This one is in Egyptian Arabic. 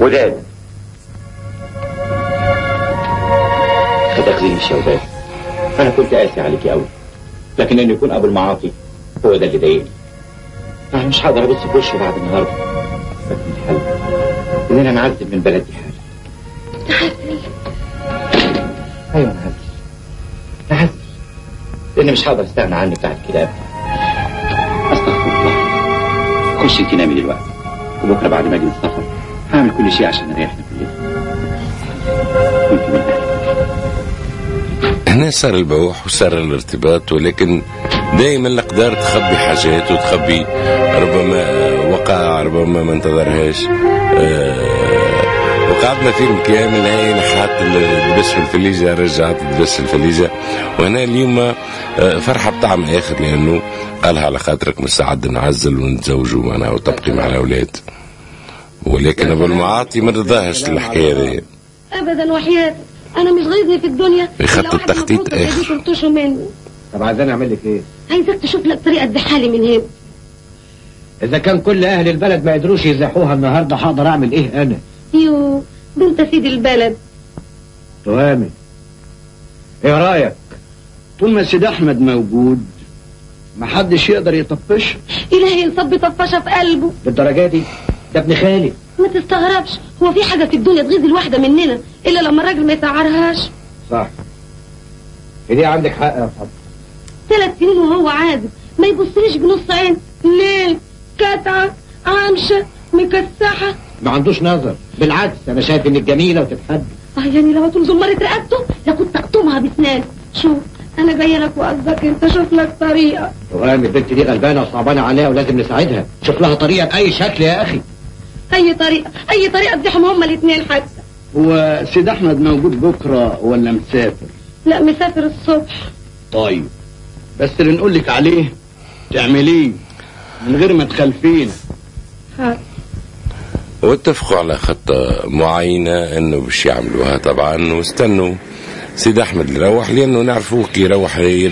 وداد ما تاخذينيش يا وداد انا كنت قاسي عليكي قوي لكن ان يكون ابو المعاطي هو ده اللي ضايقني انا مش هقدر ابص في وشه بعد النهارده لكن الحل اننا نعزل من بلدي حالا ايوه نعزل نعزل لان مش هقدر استغنى عنك بعد كده ابدا استغفر الله خشي انت نامي دلوقتي وبكره بعد ما اجي من السفر هعمل كل شيء عشان اريحنا كلنا وانت من اهلي هنا صار البوح وصار الارتباط ولكن دائما الأقدار تخبي حاجات وتخبي ربما وقع ربما ما انتظرهاش آه، وقعدنا فيلم كامل هاي نحات الدبس في الفليجة رجعت الدبس في الفليجة وهنا اليوم آه، فرحة بطعم آخر لأنه قالها على خاطرك مستعد نعزل ونتزوجوا معنا وتبقي مع الأولاد ولكن أبو المعاطي ما رضاهش الحكاية دي ابدا وحياتك انا مش غيظني في الدنيا يخطط إلا واحد تخطيط مبسوط آخر. بيديكم تشوا مني طب عايزاني اعمل لك ايه؟ عايزك تشوف لك طريقه تزحالي من هنا اذا كان كل اهل البلد ما يقدروش يزحوها النهارده هقدر اعمل ايه انا؟ يو ده انت سيد البلد تهامي ايه رايك؟ طول ما سيد احمد موجود محدش يقدر يطفش الهي يصب طفشه في قلبه بالدرجه دي ده ابن خالي ما تستغربش هو في حاجه في الدنيا تغيظ الواحده مننا الا لما الراجل ما يسعرهاش صح في دي عندك حق يا فضل ثلاث سنين وهو عازب ما يبصليش بنص عين ليه كتعه عامشه مكسحه ما عندوش نظر بالعكس انا شايف انك جميله وتتحدى اه يعني لو طول زمرت رقبته لكنت اقطمها بسنان شوف انا جايه لك وقصدك انت شوف لك طريقه تهامي البنت دي غلبانه وصعبانه عليها ولازم نساعدها شوف لها طريقه باي شكل يا اخي اي طريقه اي طريقه تزيحهم هما الاثنين حتى هو سيد احمد موجود بكره ولا مسافر لا مسافر الصبح طيب بس اللي نقول لك عليه تعمليه من غير ما تخلفينا حاضر واتفقوا على خطة معينة انه باش يعملوها طبعا واستنوا سيد احمد يروح لانه نعرفوه كي يروح